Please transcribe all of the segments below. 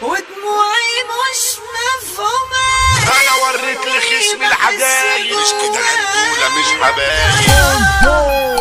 ودموعي مش مفهومة انا وريت لخصمي الحدايق مش كده هنقولة مش حبايب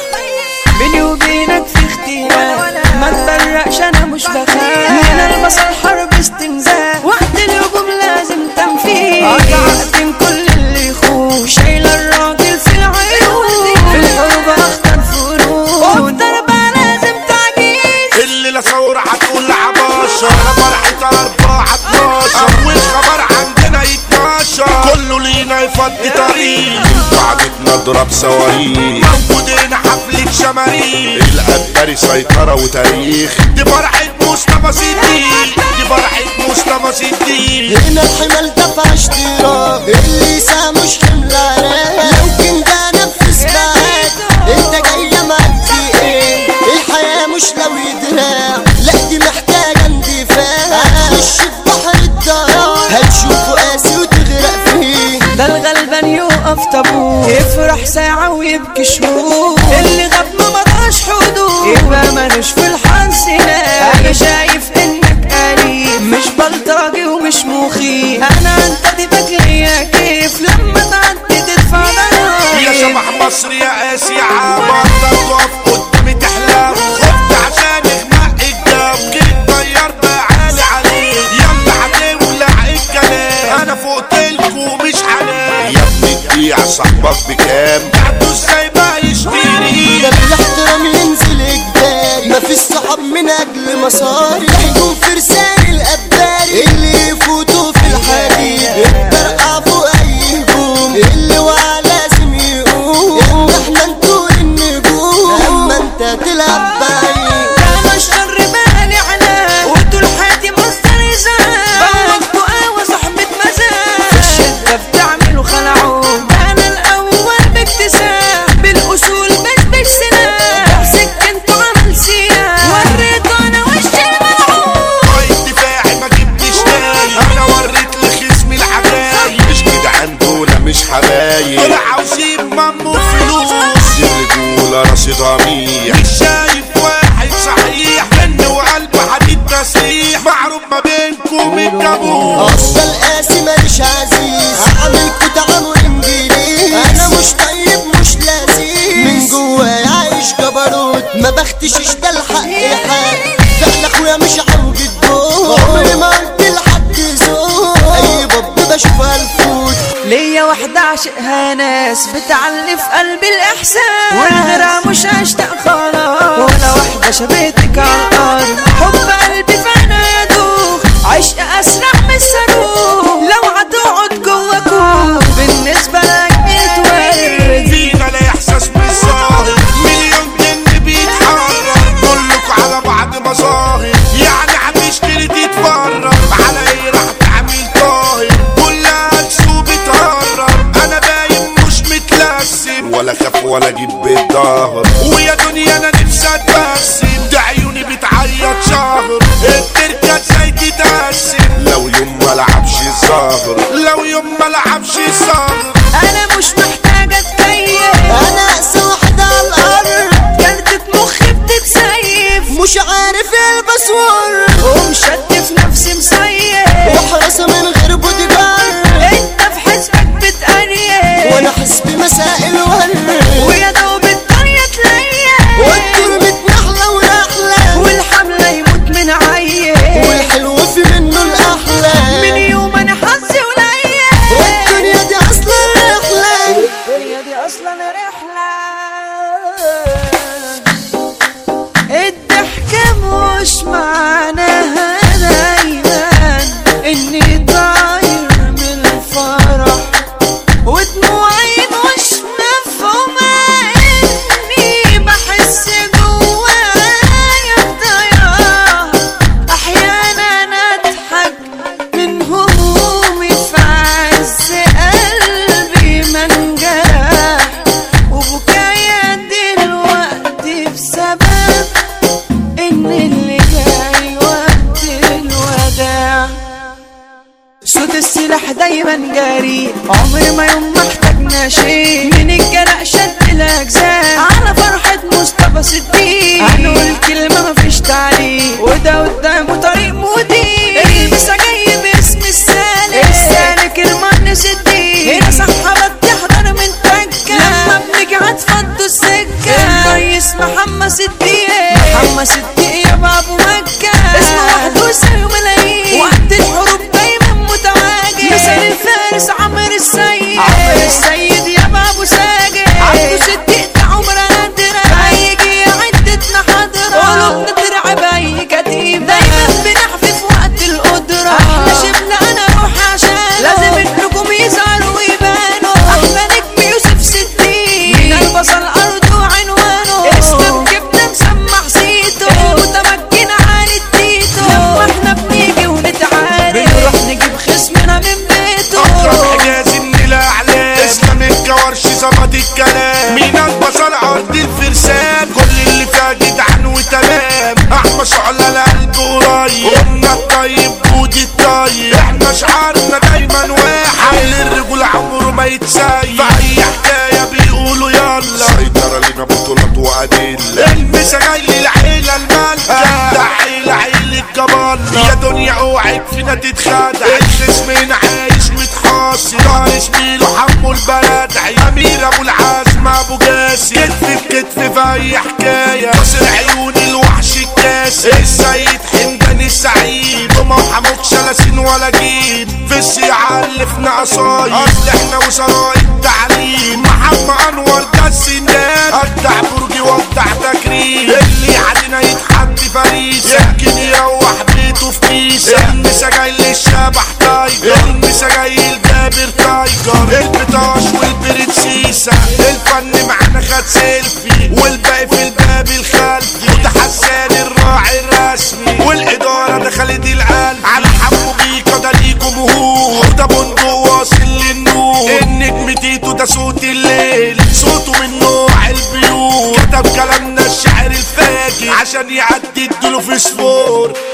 بيني وبينك في اختلاف ما تفرقش انا مش بخاف من البصر حرب استنزاف وقت الهجوم لازم تنفيذ قطعت كل اللي يخوف شايله الراجل في العيون في الحروب اختار فروض والضربة لازم تعجيز اللي لا ثورة هتقول لعباشة انا فرحة اربعة 12 اول خبر عندنا يتناشر كله لينا يفضي طريق قعدتنا نضرب صواريخ موجودين حفلة شماريخ القداري سيطرة وتاريخ دي فرحة مصطفى صديق دي فرحة مصطفى صديق هنا الحمل دفع اشتراك اللي سا مش حمل عراق لو كنت انفذ معاك انت جاية معاك في ايه الحياة مش لو يدراع لا دي محتاجة اندفاع هتخش في بحر الضياع هتشوفه قاسي وتغرق فيه ده الغلبان يقف طابور يفرح ساعة ويبكي شهور اللي غاب ما مضاش حدود يبقى مالوش في الحظ ناس انا شايف انك قريب مش بلطجي ومش مخيف انا انت دي بجلي كيف لما تعدي تدفع ضرايب يا شبح مصر يا قاسي يا عبر تقف قدامي تحلم خفت عشان اغمق الجو جيت طيرت عالي عليك يلا هتولع الكلام انا فوقتلكوا مش حنان يا ابني تبيع صاحبك بكام بعته ازاي بقى يشتري ده بالاحترام ينزل اجباري مفيش صحاب من اجل مصاري هيكون فرسان الاباري اللي يفوتوا في الحديد الطرقع فوق اي هجوم اللي وقع لازم يقوم احنا انتوا النجوم اما انت تلعب بعيد انا الشر بالي عنان وطول حياتي مصدر ازاز بوقته قهوة صاحبة مزاج في الشدة بتعملوا خلعون انا الاول باكتساب بالاصول مش بالسنان سكنته عمل سيان وريت انا وشي الملعون طيب دفاعي ما جبتش تاني انا وريت لخصمي الحبايب مش جدعان دول مش حبايب دول عاوزين مامو فلوس الرجولة راسي ضمير مش شايف واحد صحيح منه وقلب حديد تسليح معروف ما بينكم الجابوس افضل قاسي ماليش عزيز هعملكوا تعامل انجليز انا مش طيب مش لذيذ من جوايا عايش جبروت ما بختشش ده الحق حق فعلا اخويا مش عوج الدور عمري ما قلت لحد زور اي باب بشوفها الفوت ليا واحدة عاشقها ناس بتعلي في قلبي الإحساس والغيرها مش هشتاق خلاص ولا واحدة شبيتك على الأرض حب قلبي فانا يدوخ عشق أسرع من الصاروخ لو هتقعد جوا كوخ بالنسبة لك بيتورد فينا لا احساس بالظاهر مليون جن بيتحرك كلكوا على بعض مظاهر يعني هتشتري تتفرج على ايه راح تعمل طاهر كلها هتسوق بتهرب انا باين مش متلسم ولا خاف ولا اجيب بالظهر ويا دنيا انا نفسي اتبسم ده عيوني بتعيط شهر التركه ازاي تتقسم لو يوم ما لعبش الظهر لو يوم ما لعبش الظهر أنا مش محتاجة أتكيف انا اقسى واحدة على الارض كارتة مخي بتتسيف مش عارف البس ورد ومشتت في نفسي مصيف واحرس من غير بودي جارد انت في حسبك بتقريب وانا حسبي مسائل ورد ويا دوب الدنيا تليل والتربة نحلة ونحلة والحملة يموت من عيل والحلو في منه الأحلى من يوم انا حظي قليل والدنيا دي أصلا رحلة الدنيا دي اصلا رحلة الضحكة مش معناها دايما اني طاير من الفرح ودموعي مش مفهومة اني بحس جوايا بضياع احيانا اضحك من همومي في عز قلبي ما انجرح وبكايا دلوقتي بسبب ان اللي جاي وقت الوداع صوت السلاح دايما جري عمري ما يوم محتاجنا شيء من الجرح شد الاجزاء على فرحة مصطفى صديق هنقول كلمة مفيش تعليق وده قدامه طريق مودي متسيب في اي حكايه بيقولوا يلا سيطرة لنا بطولات وأدلة المسا جاي للعيلة المالكة ده عيلة عيلة جبالة يا دنيا اوعك فينا تتخدع الخصم عايش متحاصر طار زميله حمو البلدعي امير ابو العزم ابو جاسم كتف بكتف في اي حكايه ناصر عيون الوحش الكاسي السيد حمدان السعيد وما وحموك شلاسين ولا جيب في السيعة الفنا قصايد اصل احنا وزراء التعليم محمد انور ده السنان ابدع برجي وابدع تكريم اللي علينا يتحط فريسه يمكن يروح بيته في كيسه المسا جاي للشبح تايجر المسا جاي لجابر تايجر البطاش والبرنسيسه الفن معانا خد سيلفي والباقي في الباب الخلفي وده حسان الراعي الرسمي والاداره ده خالد القلب على حبه بيكا ده ليه جمهور وده بندق واصل للنور النجم تيتو ده صوت الليل صوته من نوع البيوت كتب كلامنا الشعر الفاجر عشان يعدي الدلو في سفور